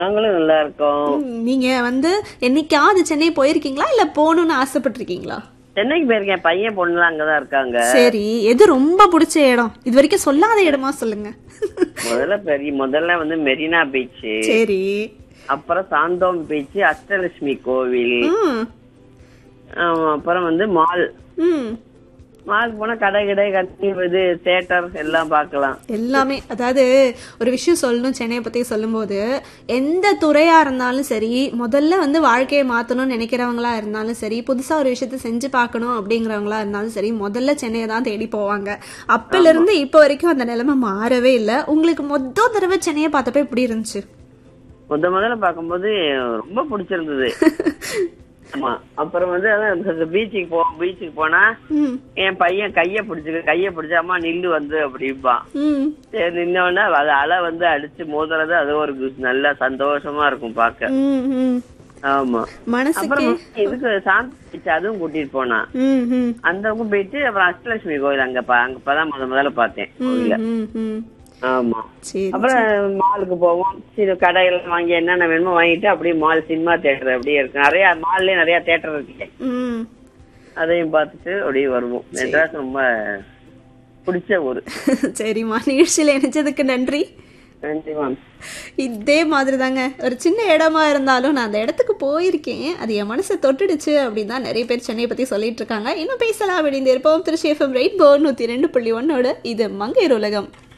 நாங்களும் நல்லா இருக்கோம் ம், நீங்க வந்து என்னைக்காவது சென்னை போயிருக்கீங்களா இல்ல போகணும்னு ஆசைப்பட்டிருக்கீங்களா சென்னைக்கு போயிருக்கேன் பையன் பொண்ணுலாம் அங்கதான் இருக்காங்க சரி எது ரொம்ப பிடிச்ச இடம் இது வரைக்கும் சொல்லாத இடமா சொல்லுங்க முதல்ல பெரிய முதல்ல வந்து மெரினா பீச் சரி அப்புறம் சாந்தோம் பீச் அஷ்டலட்சுமி கோவில் ம் ஆமா, அப்புறம் வந்து மால் ம் மால் போனா கடை கடை கட்டி இது தேட்டர் எல்லாம் பார்க்கலாம் எல்லாமே அதாவது ஒரு விஷயம் சொல்லணும் சென்னையை பத்தி சொல்லும்போது எந்த துறையா இருந்தாலும் சரி முதல்ல வந்து வாழ்க்கையை மாத்தணும்னு நினைக்கிறவங்களா இருந்தாலும் சரி புதுசா ஒரு விஷயத்த செஞ்சு பார்க்கணும் அப்படிங்கிறவங்களா இருந்தாலும் சரி முதல்ல சென்னையை தான் தேடி போவாங்க அப்பல இருந்து இப்போ வரைக்கும் அந்த நிலைமை மாறவே இல்லை உங்களுக்கு மொத்த தடவை சென்னையை பார்த்தப்ப எப்படி இருந்துச்சு முத முதல்ல பார்க்கும்போது ரொம்ப பிடிச்சிருந்தது ஆமா அப்புறம் வந்து அதான் பீச்சுக்கு போ பீச்சுக்கு போனா ம் என் பையன் கைய பிடிச்சுக்க கைய பிடிச்ச அம்மா நில்லு வந்து அப்படிம்பான் ம் சரி நின்னோடனே அது அலை வந்து அடிச்சு மோதுறது அது ஒரு கு- நல்ல சந்தோஷமா இருக்கும் பார்க்க ம் ம் ஆமா மனசுக்கு அப்புறம் இதுக்கு சாந்தி பீச் அதுவும் கூட்டிட்டு போனான் ம் ம் அந்த பக்கம் போயிட்டு அப்புறம் அஷ்டலட்சுமி கோயில் அங்க பா- அங்க இப்பதான் முத முதல்ல பார்த்தேன் கோயில ம் ம் ஆமா சரி அப்புறம் மாலுக்கு போவோம் சிறு கடையில வாங்கி என்னென்ன வேணுமோ வாங்கிட்டு அப்படியே மால் சினிமா தியேட்டர் அப்படியே இருக்கு நிறைய மால்லயே நிறைய தியேட்டர் இருக்கு ம் அதையும் பார்த்துட்டு அப்படியே வருவோம் மெட்ராஸ் ரொம்ப பிடிச்ச ஊரு சரிம்மா நிகழ்ச்சியில் இணைச்சதுக்கு நன்றி நன்றி மேம் இதே மாதிரி தாங்க ஒரு சின்ன இடமா இருந்தாலும் நான் அந்த இடத்துக்கு போயிருக்கேன் அது என் மனசை தொட்டுடுச்சு அப்படின்னு தான் நிறைய பேர் சென்னையை பத்தி சொல்லிட்டு இருக்காங்க இன்னும் பேசலாம் அப்படின்னு இருப்போம் திருச்சி எஃப்எம் ரெயின்போ நூத்தி ரெண்டு புள்ளி ஒன்னோட இது மங்கையர் உலகம்